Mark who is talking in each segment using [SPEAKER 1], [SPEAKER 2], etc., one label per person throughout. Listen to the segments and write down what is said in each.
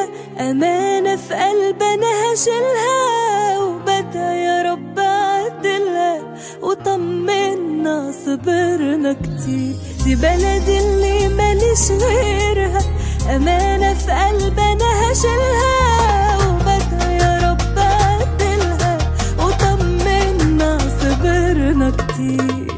[SPEAKER 1] أمانة في قلبنا هشيلها وبدأ يا رب عدلها وطمنا صبرنا كتير دي بلدي اللي ماليش غيرها أمانة في قلبنا هشيلها وبدأ يا رب عدلها وطمنا صبرنا كتير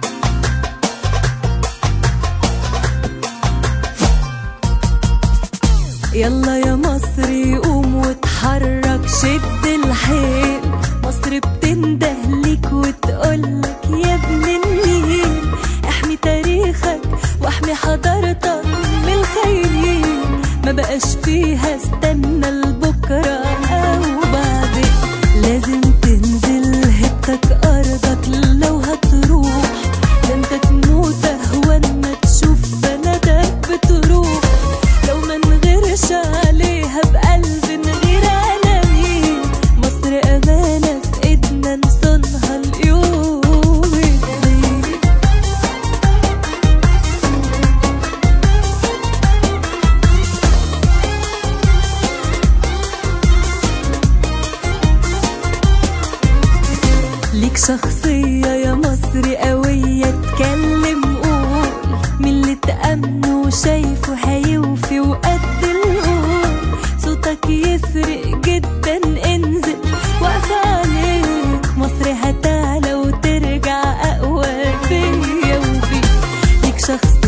[SPEAKER 1] يلا يا مصري قوم واتحرك شد الحيل مصر بتنده ليك وتقولك يا ابن النيل احمي تاريخك واحمي حضارتك من الخاينين ما بقاش فيها استنى لبكره او بعدين لازم تنزل هبتك ارضك لو هتروح ده انت تموت اهون ما تشوف بلدك بتروح لو ما نغيرش عليها بقلب نغير على مين مصر أمانة في إيدنا نصونها اليوم الدين ليك شخصية يا مصري قوية اتكلم قول من اللي تأمنه وشايفه هيوفي وقد القول صوتك يفرق جدا انزل واقفة عليك مصر هتعلى وترجع أقوى فيا وفيك ليك شخصية